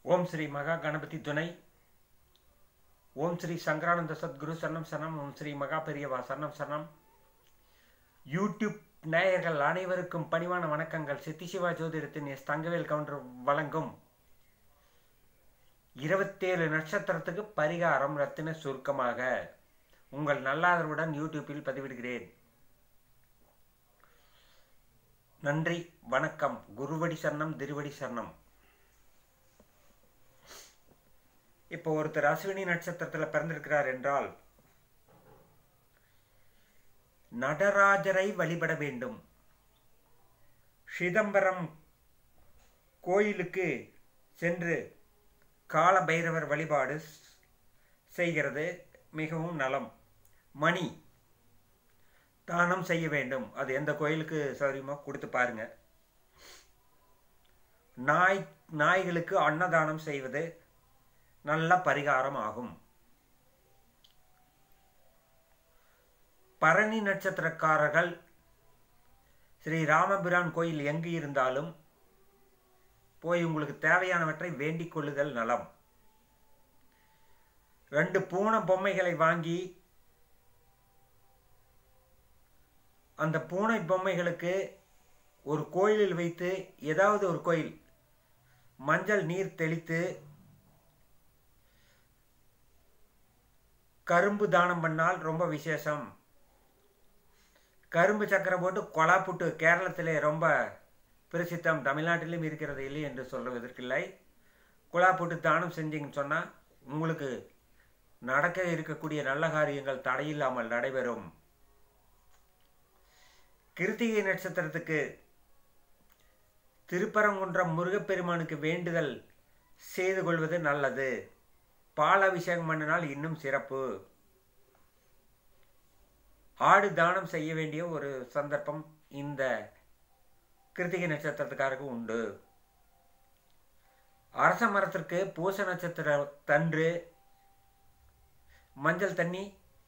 ஓம் ஸ்ரீ மகா கணபதி துணை ஓம் ஸ்ரீ சங்கரானந்த சத்குரு சரணம் சரணம் ஓம் ஸ்ரீ மகா பெரியவா சரணம் சரணம் யூடியூப் நேயர்கள் அனைவருக்கும் பணிவான வணக்கங்கள் சித்தி சிவா ஜோதிடத்தின் எஸ் தங்கவேல் கவுண்டர் வழங்கும் இருபத்தேழு நட்சத்திரத்துக்கு பரிகாரம் ரத்தின சுருக்கமாக உங்கள் நல்லாதரவுடன் யூடியூப்பில் பதிவிடுகிறேன் நன்றி வணக்கம் குருவடி சரணம் திருவடி சரணம் இப்போ ஒருத்தர் அஸ்வினி நட்சத்திரத்தில் பிறந்திருக்கிறார் என்றால் நடராஜரை வழிபட வேண்டும் சிதம்பரம் கோயிலுக்கு சென்று கால பைரவர் வழிபாடு செய்கிறது மிகவும் நலம் மணி தானம் செய்ய வேண்டும் அது எந்த கோயிலுக்கு சௌரியமோ கொடுத்து பாருங்க நாய் நாய்களுக்கு அன்னதானம் செய்வது நல்ல பரிகாரம் ஆகும் பரணி நட்சத்திரக்காரர்கள் ஸ்ரீ ராமபிரான் கோயில் எங்கு இருந்தாலும் போய் உங்களுக்கு தேவையானவற்றை வேண்டிக் கொள்ளுதல் நலம் ரெண்டு பூனை பொம்மைகளை வாங்கி அந்த பூனை பொம்மைகளுக்கு ஒரு கோயிலில் வைத்து ஏதாவது ஒரு கோயில் மஞ்சள் நீர் தெளித்து கரும்பு தானம் பண்ணால் ரொம்ப விசேஷம் கரும்பு சக்கரை போட்டு கொலா புட்டு கேரளத்திலே ரொம்ப பிரசித்தம் தமிழ்நாட்டிலும் இருக்கிறது இல்லை என்று சொல்வதற்கில்லை குழா போட்டு தானம் செஞ்சீங்கன்னு சொன்னால் உங்களுக்கு நடக்க இருக்கக்கூடிய நல்ல காரியங்கள் தடையில்லாமல் நடைபெறும் கிருத்திகை நட்சத்திரத்துக்கு திருப்பரங்குன்றம் முருகப்பெருமானுக்கு வேண்டுதல் செய்து கொள்வது நல்லது பால் அபிஷேகம் பண்ணினால் இன்னும் சிறப்பு ஆடு தானம் செய்ய வேண்டிய ஒரு சந்தர்ப்பம் இந்த கிருத்திகை நட்சத்திரத்துக்காருக்கு உண்டு அரச மரத்திற்கு பூச நட்சத்திர தன்று மஞ்சள் தண்ணி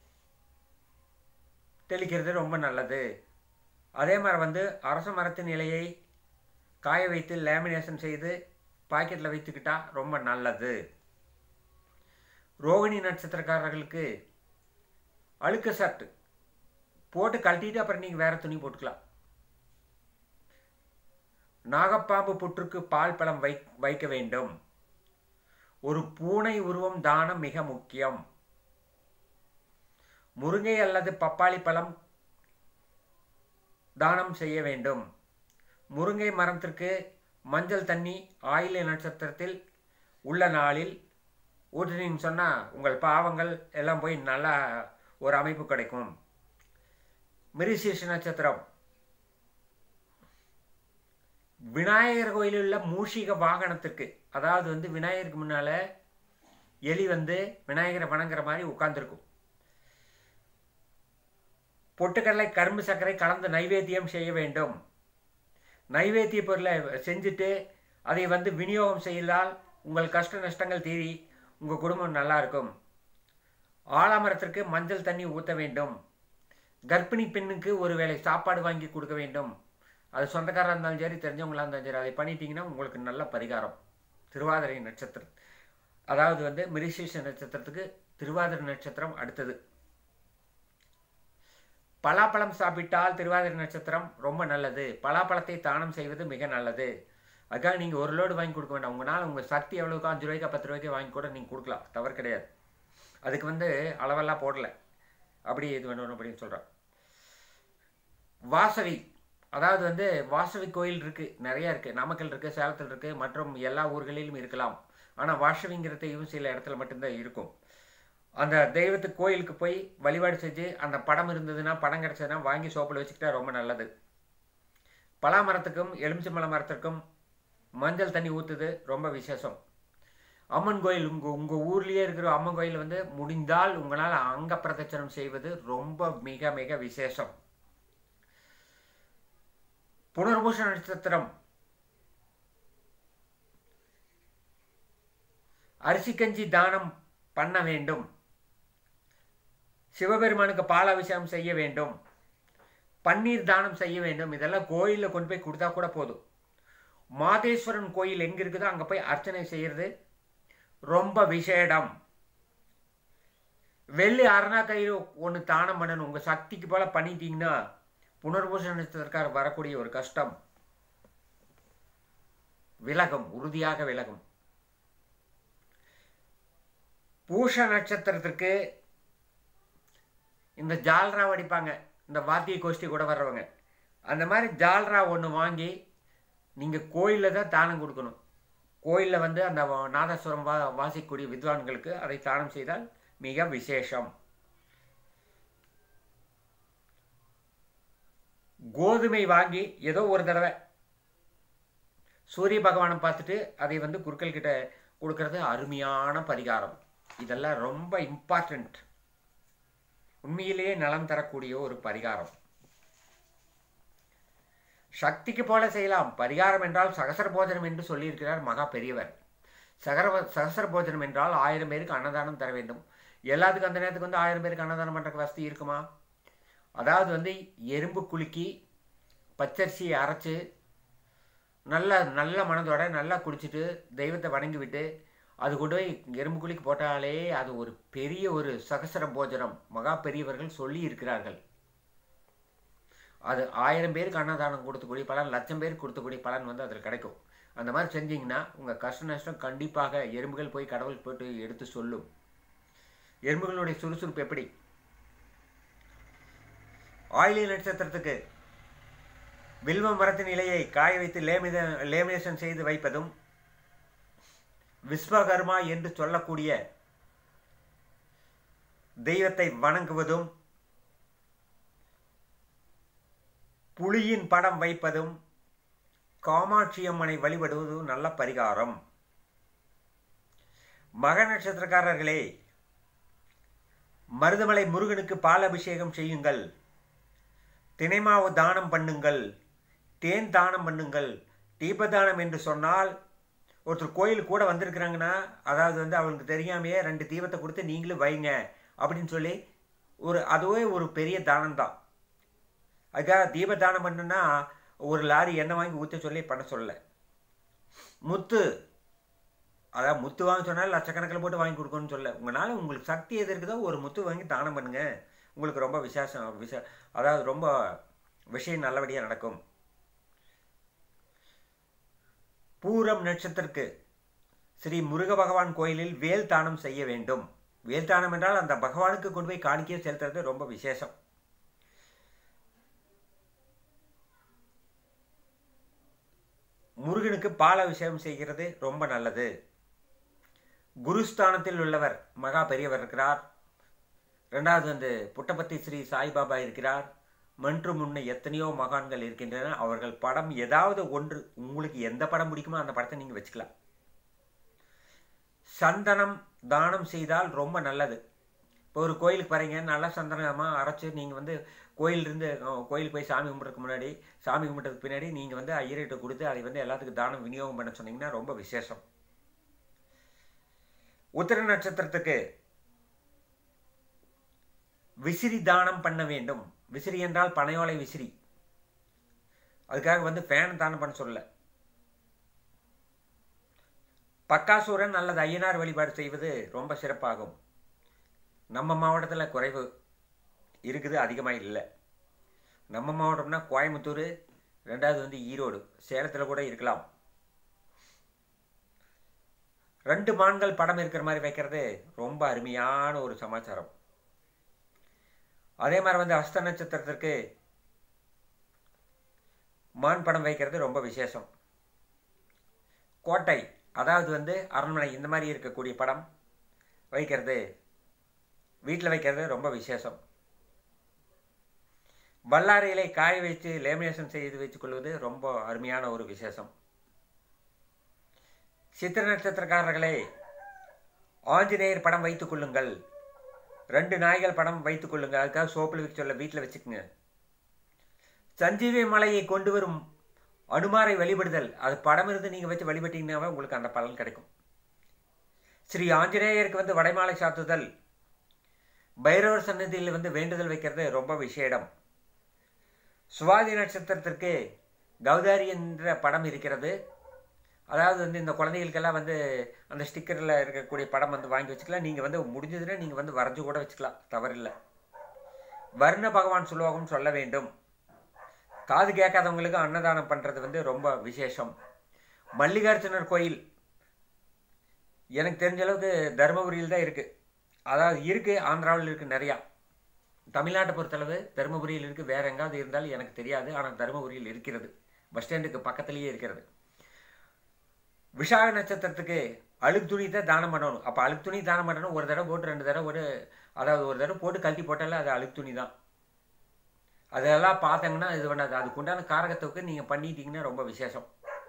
தெளிக்கிறது ரொம்ப நல்லது அதே மாதிரி வந்து அரச மரத்தின் இலையை காய வைத்து லேமினேஷன் செய்து பாக்கெட்டில் வைத்துக்கிட்டா ரொம்ப நல்லது ரோகிணி நட்சத்திரக்காரர்களுக்கு அழுக்க சர்ட்டு போட்டு கழட்டிட்டு அப்புறம் நீங்கள் வேறு துணி போட்டுக்கலாம் நாகப்பாம்பு புற்றுக்கு பால் பழம் வை வைக்க வேண்டும் ஒரு பூனை உருவம் தானம் மிக முக்கியம் முருங்கை அல்லது பப்பாளி பழம் தானம் செய்ய வேண்டும் முருங்கை மரத்திற்கு மஞ்சள் தண்ணி ஆயில நட்சத்திரத்தில் உள்ள நாளில் ஊற்றினீங்கன்னு சொன்னால் உங்கள் பாவங்கள் எல்லாம் போய் நல்லா ஒரு அமைப்பு கிடைக்கும் மிருசீஷ நட்சத்திரம் விநாயகர் கோயிலில் உள்ள மூஷிக வாகனத்துக்கு அதாவது வந்து விநாயகருக்கு முன்னால் எலி வந்து விநாயகரை வணங்குற மாதிரி உட்கார்ந்துருக்கும் பொட்டுக்கடலை கரும்பு சர்க்கரை கலந்து நைவேத்தியம் செய்ய வேண்டும் நைவேத்திய பொருளை செஞ்சுட்டு அதை வந்து விநியோகம் செய்தால் உங்கள் கஷ்ட நஷ்டங்கள் தீரி உங்கள் குடும்பம் நல்லா இருக்கும் ஆலாமரத்திற்கு மஞ்சள் தண்ணி ஊற்ற வேண்டும் கர்ப்பிணி பெண்ணுக்கு ஒரு வேளை சாப்பாடு வாங்கி கொடுக்க வேண்டும் அது சொந்தக்காராக இருந்தாலும் சரி தெரிஞ்சவங்களாக இருந்தாலும் சரி அதை பண்ணிட்டீங்கன்னா உங்களுக்கு நல்ல பரிகாரம் திருவாதிரை நட்சத்திரம் அதாவது வந்து மிரிசேஷ நட்சத்திரத்துக்கு திருவாதிரை நட்சத்திரம் அடுத்தது பலாப்பழம் சாப்பிட்டால் திருவாதிரை நட்சத்திரம் ரொம்ப நல்லது பலாப்பழத்தை தானம் செய்வது மிக நல்லது அதுக்காக நீங்கள் ஒரு லோடு வாங்கி கொடுக்க வேண்டாம் உங்களால் உங்கள் சக்தி எவ்வளோக்கோ அஞ்சு ரூபாய்க்கா பத்து ரூபாய்க்கு வாங்கி கூட நீங்கள் கொடுக்கலாம் தவறு கிடையாது அதுக்கு வந்து அளவெல்லாம் போடலை அப்படி இது வேணும் அப்படின்னு சொல்கிறோம் வாசவி அதாவது வந்து வாசவி கோயில் இருக்குது நிறைய இருக்குது நாமக்கல் இருக்குது சேலத்தில் இருக்குது மற்றும் எல்லா ஊர்களிலும் இருக்கலாம் ஆனால் வாசவிங்கிறதையும் சில இடத்துல மட்டும்தான் இருக்கும் அந்த தெய்வத்துக்கு கோயிலுக்கு போய் வழிபாடு செஞ்சு அந்த படம் இருந்ததுன்னா படம் கிடச்சதுன்னா வாங்கி சோப்பில் வச்சுக்கிட்டா ரொம்ப நல்லது பலா மரத்துக்கும் எலுமிச்சம்பழ மரத்திற்கும் மஞ்சள் தண்ணி ஊற்றுது ரொம்ப விசேஷம் அம்மன் கோயில் உங்கள் உங்கள் ஊர்லேயே இருக்கிற அம்மன் கோயில் வந்து முடிந்தால் உங்களால் அங்க பிரதட்சணம் செய்வது ரொம்ப மிக மிக விசேஷம் புனர்பூஷ நட்சத்திரம் அரிசி கஞ்சி தானம் பண்ண வேண்டும் சிவபெருமானுக்கு பாலாபிஷேகம் செய்ய வேண்டும் பன்னீர் தானம் செய்ய வேண்டும் இதெல்லாம் கோயிலில் கொண்டு போய் கொடுத்தா கூட போதும் மாதேஸ்வரன் கோயில் எங்கே இருக்குதோ அங்கே போய் அர்ச்சனை செய்கிறது ரொம்ப விசேடம் வெள்ளி அரணா கயிறு ஒன்று தானம் பண்ணணும் உங்கள் சக்திக்கு போல பண்ணிட்டீங்கன்னா புனர்பூச நட்சத்திரக்கார வரக்கூடிய ஒரு கஷ்டம் விலகும் உறுதியாக விலகும் பூஷ நட்சத்திரத்திற்கு இந்த ஜால்ரா அடிப்பாங்க இந்த வாத்திய கோஷ்டி கூட வர்றவங்க அந்த மாதிரி ஜால்ரா ஒன்று வாங்கி நீங்கள் கோயிலில் தான் தானம் கொடுக்கணும் கோயிலில் வந்து அந்த நாதஸ்வரம் வா வாசிக்கக்கூடிய வித்வான்களுக்கு அதை தானம் செய்தால் மிக விசேஷம் கோதுமை வாங்கி ஏதோ ஒரு தடவை சூரிய பகவானை பார்த்துட்டு அதை வந்து குருக்கள் கிட்ட கொடுக்கறது அருமையான பரிகாரம் இதெல்லாம் ரொம்ப இம்பார்ட்டண்ட் உண்மையிலேயே நலம் தரக்கூடிய ஒரு பரிகாரம் சக்திக்கு போல செய்யலாம் பரிகாரம் என்றால் சகசர போஜனம் என்று சொல்லியிருக்கிறார் மகா பெரியவர் சகர சகசர போஜனம் என்றால் ஆயிரம் பேருக்கு அன்னதானம் தர வேண்டும் எல்லாத்துக்கும் அந்த நேரத்துக்கு வந்து ஆயிரம் பேருக்கு அன்னதானம் பண்ணுறக்கு வசதி இருக்குமா அதாவது வந்து எறும்பு குலுக்கி பச்சரிசியை அரைச்சி நல்ல நல்ல மனதோட நல்லா குடிச்சிட்டு தெய்வத்தை வணங்கி விட்டு அது கொண்டு போய் எறும்பு குளிக்கு போட்டாலே அது ஒரு பெரிய ஒரு சகசர போஜனம் மகா பெரியவர்கள் சொல்லி இருக்கிறார்கள் அது ஆயிரம் பேருக்கு அன்னதானம் கொடுத்தக்கூடிய பலன் லட்சம் பேருக்கு கொடுத்தக்கூடிய பலன் வந்து அதில் கிடைக்கும் அந்த மாதிரி செஞ்சீங்கன்னா உங்கள் கஷ்ட நஷ்டம் கண்டிப்பாக எறும்புகள் போய் கடவுள் போட்டு எடுத்து சொல்லும் எறும்புகளுடைய சுறுசுறுப்பு எப்படி ஆயிலி நட்சத்திரத்துக்கு வில்வ மரத்தின் இலையை காய வைத்து லேமித லேமினேஷன் செய்து வைப்பதும் விஸ்வகர்மா என்று சொல்லக்கூடிய தெய்வத்தை வணங்குவதும் புலியின் படம் வைப்பதும் காமாட்சி அம்மனை வழிபடுவதும் நல்ல பரிகாரம் மக நட்சத்திரக்காரர்களே மருதமலை முருகனுக்கு பால் அபிஷேகம் செய்யுங்கள் தினைமாவு தானம் பண்ணுங்கள் தேன் தானம் பண்ணுங்கள் தீபதானம் என்று சொன்னால் ஒருத்தர் கோயில் கூட வந்திருக்கிறாங்கன்னா அதாவது வந்து அவங்களுக்கு தெரியாமையே ரெண்டு தீபத்தை கொடுத்து நீங்களும் வைங்க அப்படின்னு சொல்லி ஒரு அதுவே ஒரு பெரிய தானம் தான் அதுக்காக தீப தானம் பண்ணுன்னா ஒரு லாரி எண்ணெய் வாங்கி ஊற்ற சொல்லி பண்ண சொல்லலை முத்து அதாவது முத்து வாங்க சொன்னால் லட்சக்கணக்கில் போட்டு வாங்கி கொடுக்கணும்னு சொல்ல உங்களால் உங்களுக்கு சக்தி எது இருக்குதோ ஒரு முத்து வாங்கி தானம் பண்ணுங்க உங்களுக்கு ரொம்ப விசேஷம் விச அதாவது ரொம்ப விஷயம் நல்லபடியாக நடக்கும் பூரம் நட்சத்திரக்கு ஸ்ரீ முருக பகவான் கோயிலில் வேல் தானம் செய்ய வேண்டும் வேல் தானம் என்றால் அந்த பகவானுக்கு கொண்டு போய் காணிக்கையை செலுத்துறது ரொம்ப விசேஷம் முருகனுக்கு பால அபிஷேகம் செய்கிறது ரொம்ப நல்லது குருஸ்தானத்தில் உள்ளவர் மகா பெரியவர் இருக்கிறார் ரெண்டாவது வந்து புட்டபர்த்தி ஸ்ரீ சாய்பாபா இருக்கிறார் மன்று முன்ன எத்தனையோ மகான்கள் இருக்கின்றன அவர்கள் படம் ஏதாவது ஒன்று உங்களுக்கு எந்த படம் பிடிக்குமோ அந்த படத்தை நீங்கள் வச்சுக்கலாம் சந்தனம் தானம் செய்தால் ரொம்ப நல்லது இப்போ ஒரு கோயிலுக்கு வரீங்க நல்லா சந்தனமாக அரைச்சி நீங்கள் வந்து கோயிலிருந்து கோயிலுக்கு போய் சாமி கும்பிட்றதுக்கு முன்னாடி சாமி கும்பிட்றதுக்கு பின்னாடி நீங்கள் வந்து ஐயர்கிட்ட கொடுத்து அதை வந்து எல்லாத்துக்கும் தானம் விநியோகம் பண்ண சொன்னீங்கன்னா ரொம்ப விசேஷம் உத்திர நட்சத்திரத்துக்கு விசிறி தானம் பண்ண வேண்டும் விசிறி என்றால் பனையோலை விசிறி அதுக்காக வந்து ஃபேன் தானம் பண்ண சொல்ல பக்காசூரன் அல்லது ஐயனார் வழிபாடு செய்வது ரொம்ப சிறப்பாகும் நம்ம மாவட்டத்தில் குறைவு இருக்குது அதிகமாக இல்லை நம்ம மாவட்டம்னா கோயம்புத்தூர் ரெண்டாவது வந்து ஈரோடு சேலத்தில் கூட இருக்கலாம் ரெண்டு மான்கள் படம் இருக்கிற மாதிரி வைக்கிறது ரொம்ப அருமையான ஒரு சமாச்சாரம் அதே மாதிரி வந்து அஸ்த நட்சத்திரத்திற்கு மான் படம் வைக்கிறது ரொம்ப விசேஷம் கோட்டை அதாவது வந்து அரண்மனை இந்த மாதிரி இருக்கக்கூடிய படம் வைக்கிறது வீட்டில் வைக்கிறது ரொம்ப விசேஷம் வல்லாரை இலை காய வச்சு லேமினேஷன் செய்து வச்சுக் கொள்வது ரொம்ப அருமையான ஒரு விசேஷம் சித்திர நட்சத்திரக்காரர்களே ஆஞ்சநேயர் படம் வைத்துக் கொள்ளுங்கள் ரெண்டு நாய்கள் படம் வைத்துக் கொள்ளுங்கள் அதுக்காக சோப்பில் வச்சு சொல்ல வீட்டில் வச்சுக்கோங்க சஞ்சீவி மலையை கொண்டு வரும் அனுமாரை வழிபடுதல் அது படம் இருந்து நீங்கள் வச்சு வழிபட்டீங்கன்னாவே உங்களுக்கு அந்த பலன் கிடைக்கும் ஸ்ரீ ஆஞ்சநேயருக்கு வந்து வடைமாலை சாத்துதல் பைரவர் சன்னதியில் வந்து வேண்டுதல் வைக்கிறது ரொம்ப விசேடம் சுவாதி நட்சத்திரத்திற்கு கௌதாரி என்ற படம் இருக்கிறது அதாவது வந்து இந்த குழந்தைகளுக்கெல்லாம் வந்து அந்த ஸ்டிக்கரில் இருக்கக்கூடிய படம் வந்து வாங்கி வச்சுக்கலாம் நீங்கள் வந்து முடிஞ்சதுன்னா நீங்கள் வந்து வரைஞ்சு கூட வச்சுக்கலாம் தவறில்லை வர்ண பகவான் சுலோகம் சொல்ல வேண்டும் காது கேட்காதவங்களுக்கு அன்னதானம் பண்ணுறது வந்து ரொம்ப விசேஷம் மல்லிகார்ஜுனர் கோயில் எனக்கு தெரிஞ்ச அளவுக்கு தருமபுரியில் தான் இருக்குது அதாவது இருக்குது ஆந்திராவில் இருக்குது நிறையா தமிழ்நாட்டை பொறுத்தளவு தருமபுரியில் இருக்குது வேறு எங்காவது இருந்தாலும் எனக்கு தெரியாது ஆனால் தருமபுரியில் இருக்கிறது பஸ் ஸ்டாண்டுக்கு பக்கத்துலேயே இருக்கிறது விஷாக நட்சத்திரத்துக்கு அழுக்கு துணி தான் தானம் பண்ணணும் அப்போ அழுக்கு துணி தானம் பண்ணணும் ஒரு தடவை போட்டு ரெண்டு தடவை ஒரு அதாவது ஒரு தடவை போட்டு கழட்டி போட்டாலே அது அழுக்கு துணி தான் அதெல்லாம் பார்த்தீங்கன்னா இது பண்ணாது அதுக்குண்டான காரகத்துக்கு நீங்கள் பண்ணிட்டீங்கன்னா ரொம்ப விசேஷம்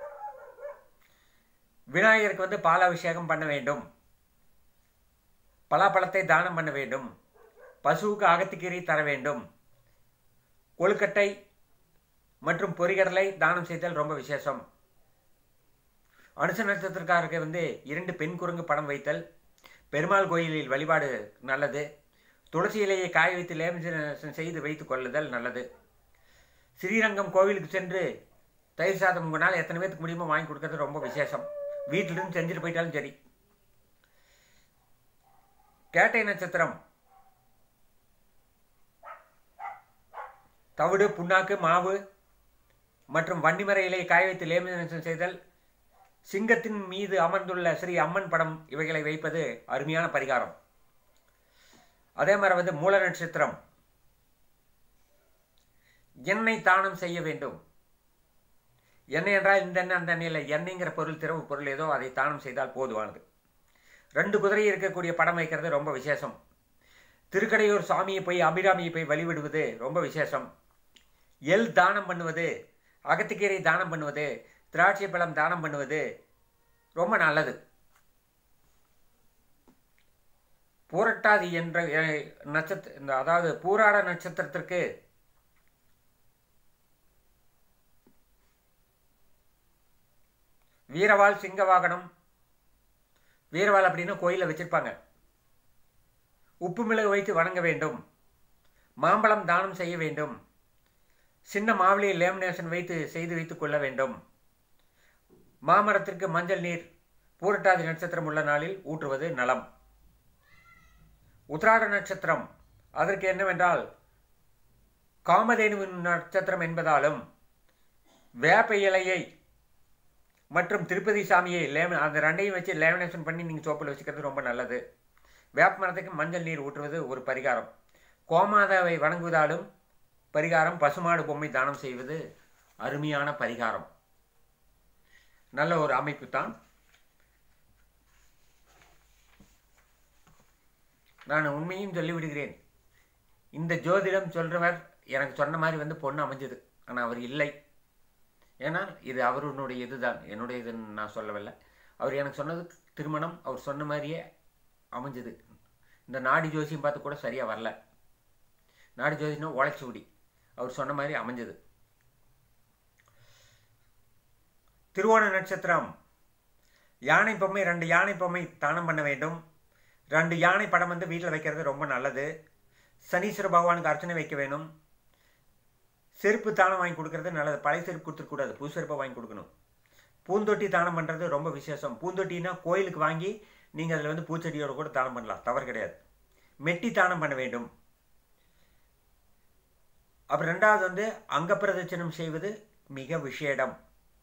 விநாயகருக்கு வந்து பாலாபிஷேகம் பண்ண வேண்டும் பலாப்பழத்தை தானம் பண்ண வேண்டும் பசுவுக்கு அகத்திக்கீரை தர வேண்டும் கொழுக்கட்டை மற்றும் பொறிகடலை தானம் செய்தல் ரொம்ப விசேஷம் அனுச நட்சத்திரக்காரருக்கு வந்து இரண்டு பெண் குரங்கு படம் வைத்தல் பெருமாள் கோயிலில் வழிபாடு நல்லது துளசி இலையை காய வைத்து லேமினேஷன் செய்து வைத்துக் கொள்ளுதல் நல்லது ஸ்ரீரங்கம் கோவிலுக்கு சென்று தயிர் சாதம் உங்களால் எத்தனை பேருக்கு முடியுமோ வாங்கி கொடுக்கறது ரொம்ப விசேஷம் வீட்டிலிருந்து செஞ்சுட்டு போயிட்டாலும் சரி கேட்டை நட்சத்திரம் தவிடு புண்ணாக்கு மாவு மற்றும் வண்டிமர இலையை காய வைத்து லேமினேஷன் செய்தல் சிங்கத்தின் மீது அமர்ந்துள்ள ஸ்ரீ அம்மன் படம் இவைகளை வைப்பது அருமையான பரிகாரம் அதே மாதிரி வந்து மூல நட்சத்திரம் எண்ணெய் தானம் செய்ய வேண்டும் எண்ணெய் என்றால் இந்த எண்ணெய் அந்த எண்ணெயில் எண்ணெய்ங்கிற பொருள் திறவு பொருள் ஏதோ அதை தானம் செய்தால் போதுவானது ரெண்டு குதிரை இருக்கக்கூடிய படம் வைக்கிறது ரொம்ப விசேஷம் திருக்கடையூர் சாமியை போய் அபிராமியை போய் வழிவிடுவது ரொம்ப விசேஷம் எல் தானம் பண்ணுவது அகத்துக்கீரை தானம் பண்ணுவது திராட்சை பழம் தானம் பண்ணுவது ரொம்ப நல்லது பூரட்டாதி என்ற நட்சத்திர இந்த அதாவது பூராட நட்சத்திரத்திற்கு வீரவாள் சிங்க வாகனம் வீரவாள் அப்படின்னு கோயிலில் வச்சிருப்பாங்க உப்பு மிளகு வைத்து வணங்க வேண்டும் மாம்பழம் தானம் செய்ய வேண்டும் சின்ன மாவிலையை லேமினேஷன் வைத்து செய்து வைத்துக் கொள்ள வேண்டும் மாமரத்திற்கு மஞ்சள் நீர் பூரட்டாதி நட்சத்திரம் உள்ள நாளில் ஊற்றுவது நலம் உத்ராட நட்சத்திரம் அதற்கு என்னவென்றால் காமதேனுவின் நட்சத்திரம் என்பதாலும் வேப்ப இலையை மற்றும் திருப்பதி சாமியை லேம அந்த ரெண்டையும் வச்சு லேமினேஷன் பண்ணி நீங்கள் சோப்பில் வச்சுக்கிறது ரொம்ப நல்லது வேப்ப மரத்துக்கு மஞ்சள் நீர் ஊற்றுவது ஒரு பரிகாரம் கோமாதாவை வணங்குவதாலும் பரிகாரம் பசுமாடு பொம்மை தானம் செய்வது அருமையான பரிகாரம் நல்ல ஒரு அமைப்பு தான் நான் உண்மையும் சொல்லிவிடுகிறேன் இந்த ஜோதிடம் சொல்கிறவர் எனக்கு சொன்ன மாதிரி வந்து பொண்ணு அமைஞ்சது ஆனால் அவர் இல்லை ஏன்னா இது அவருடைய இதுதான் என்னுடைய இதுன்னு நான் சொல்லவில்லை அவர் எனக்கு சொன்னது திருமணம் அவர் சொன்ன மாதிரியே அமைஞ்சது இந்த நாடி ஜோசியம் பார்த்து கூட சரியாக வரல நாடி ஜோசியம்னா உழைச்சுடி அவர் சொன்ன மாதிரி அமைஞ்சது திருவோண நட்சத்திரம் யானை பொம்மை ரெண்டு யானை பொம்மை தானம் பண்ண வேண்டும் ரெண்டு யானை படம் வந்து வீட்டில் வைக்கிறது ரொம்ப நல்லது சனீஸ்வர பகவானுக்கு அர்ச்சனை வைக்க வேணும் செருப்பு தானம் வாங்கி கொடுக்கறது நல்லது பழைய செருப்பு கொடுத்துருக்கூடாது புது செருப்பை வாங்கி கொடுக்கணும் பூந்தொட்டி தானம் பண்ணுறது ரொம்ப விசேஷம் பூந்தொட்டினா கோயிலுக்கு வாங்கி நீங்கள் அதில் வந்து பூச்செடியோடு கூட தானம் பண்ணலாம் தவறு கிடையாது மெட்டி தானம் பண்ண வேண்டும் அப்புறம் ரெண்டாவது வந்து அங்கப்பிரதட்சணம் செய்வது மிக விஷேடம்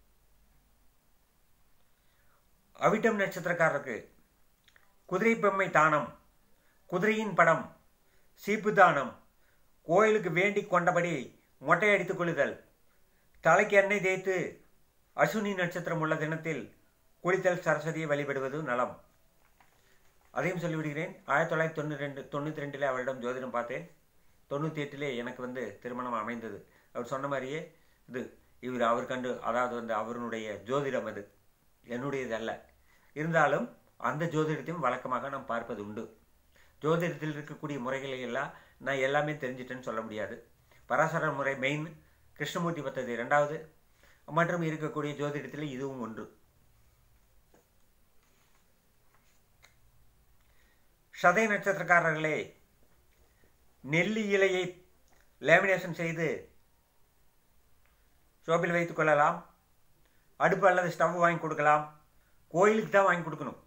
அவிட்டம் நட்சத்திரக்காரருக்கு குதிரை பொம்மை தானம் குதிரையின் படம் சீப்பு தானம் கோயிலுக்கு வேண்டி கொண்டபடி மொட்டை அடித்துக் கொள்ளுதல் தலைக்கு எண்ணெய் தேய்த்து அசுனி நட்சத்திரம் உள்ள தினத்தில் குளித்தல் சரஸ்வதியை வழிபடுவது நலம் அதையும் சொல்லிவிடுகிறேன் ஆயிரத்தி தொள்ளாயிரத்தி தொண்ணூற்றி ரெண்டு தொண்ணூற்றி ரெண்டில் அவரிடம் ஜோதிடம் பார்த்தேன் தொண்ணூற்றி எட்டிலே எனக்கு வந்து திருமணம் அமைந்தது அவர் சொன்ன மாதிரியே இது இவர் அவர் கண்டு அதாவது வந்து அவருடைய ஜோதிடம் அது என்னுடையது அல்ல இருந்தாலும் அந்த ஜோதிடத்தையும் வழக்கமாக நாம் பார்ப்பது உண்டு ஜோதிடத்தில் இருக்கக்கூடிய முறைகளை எல்லாம் நான் எல்லாமே தெரிஞ்சிட்டேன்னு சொல்ல முடியாது பராசர முறை மெயின் கிருஷ்ணமூர்த்தி பத்தது இரண்டாவது மற்றும் இருக்கக்கூடிய ஜோதிடத்தில் இதுவும் ஒன்று சதய நட்சத்திரக்காரர்களே நெல்லி இலையை லேமினேஷன் செய்து சோப்பில் வைத்துக் கொள்ளலாம் அடுப்பு அல்லது ஸ்டவ் வாங்கி கொடுக்கலாம் கோயிலுக்கு தான் வாங்கி கொடுக்கணும்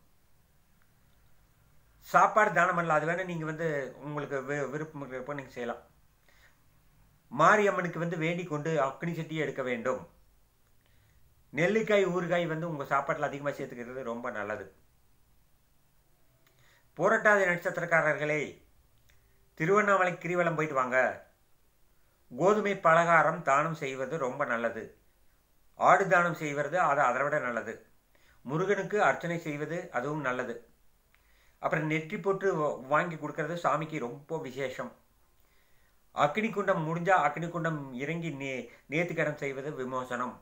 சாப்பாடு தானம் பண்ணலாம் அது வேணால் நீங்கள் வந்து உங்களுக்கு வி- விருப்பம் இருக்கிறப்போ நீங்கள் செய்யலாம் மாரியம்மனுக்கு வந்து வேண்டிக் கொண்டு அக்னி சட்டியை எடுக்க வேண்டும் நெல்லிக்காய் ஊறுகாய் வந்து உங்கள் சாப்பாட்டில் அதிகமாக சேர்த்துக்கிறது ரொம்ப நல்லது புரட்டாதி நட்சத்திரக்காரர்களே திருவண்ணாமலை கிரிவலம் போயிட்டு வாங்க கோதுமை பலகாரம் தானம் செய்வது ரொம்ப நல்லது ஆடு தானம் செய்வது அது அதை விட நல்லது முருகனுக்கு அர்ச்சனை செய்வது அதுவும் நல்லது அப்புறம் நெற்றி போட்டு வா- வாங்கி கொடுக்கறது சாமிக்கு ரொம்ப விசேஷம் அக்னி குண்டம் முடிஞ்சா அக்னி குண்டம் இறங்கி நே நேர்த்திக்கடன் செய்வது விமோசனம்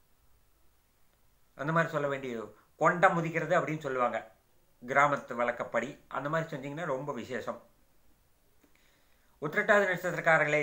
அந்த மாதிரி சொல்ல வேண்டிய கொண்டம் முதிக்கிறது அப்படின்னு சொல்லுவாங்க கிராமத்து வழக்கப்படி அந்த மாதிரி செஞ்சீங்கன்னா ரொம்ப விசேஷம் உத்திரட்டாதி நட்சத்திரக்காரர்களே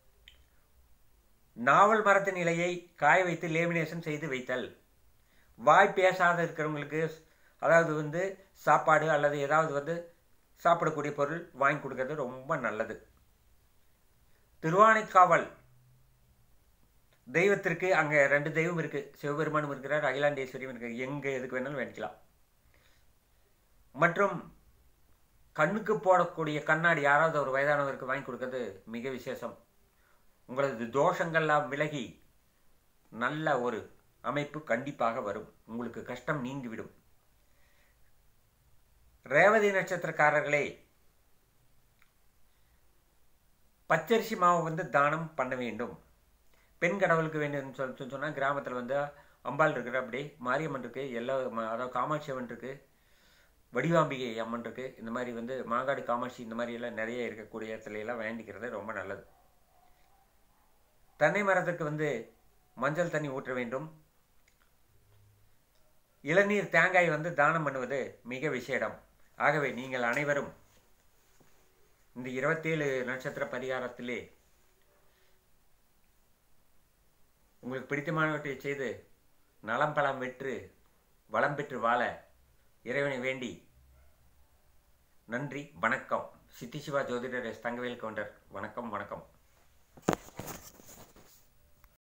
நாவல் மரத்தின் இலையை காய வைத்து லேமினேஷன் செய்து வைத்தல் வாய் பேசாத இருக்கிறவங்களுக்கு அதாவது வந்து சாப்பாடு அல்லது ஏதாவது வந்து சாப்பிடக்கூடிய பொருள் வாங்கி கொடுக்கறது ரொம்ப நல்லது திருவானைக்காவல் தெய்வத்திற்கு அங்கே ரெண்டு தெய்வம் இருக்குது சிவபெருமானும் இருக்கிறார் அகிலாண்டேஸ்வரியும் இருக்கு எங்கே எதுக்கு வேணாலும் வேண்டிக்கலாம் மற்றும் கண்ணுக்கு போடக்கூடிய கண்ணாடி யாராவது ஒரு வயதானவருக்கு வாங்கி கொடுக்கறது மிக விசேஷம் உங்களது தோஷங்கள்லாம் விலகி நல்ல ஒரு அமைப்பு கண்டிப்பாக வரும் உங்களுக்கு கஷ்டம் நீங்கிவிடும் ரேவதி நட்சத்திரக்காரர்களே பச்சரிசி மாவு வந்து தானம் பண்ண வேண்டும் பெண் கடவுளுக்கு வேண்டும் சொல்லி சொன்னால் கிராமத்தில் வந்து அம்பாள் இருக்கிற அப்படி மாரியம்மன் இருக்குது எல்லா ம- அதாவது காமாட்சி அம்மன் இருக்குது வடிவாம்பிகை அம்மன் இருக்குது இந்த மாதிரி வந்து மாங்காடு காமாட்சி இந்த மாதிரி எல்லாம் நிறைய இருக்கக்கூடிய இடத்துல எல்லாம் வேண்டிக்கிறது ரொம்ப நல்லது தென்னை மரத்துக்கு வந்து மஞ்சள் தண்ணி ஊற்ற வேண்டும் இளநீர் தேங்காய் வந்து தானம் பண்ணுவது மிக விசேடம் ஆகவே நீங்கள் அனைவரும் இந்த இருபத்தேழு நட்சத்திர பரிகாரத்திலே உங்களுக்கு பிடித்தமானவற்றை செய்து நலம் பலம் பெற்று வளம் பெற்று வாழ இறைவனை வேண்டி நன்றி வணக்கம் சித்தி சிவா ஜோதிடர் எஸ் தங்கவேல் கவுண்டர் வணக்கம் வணக்கம்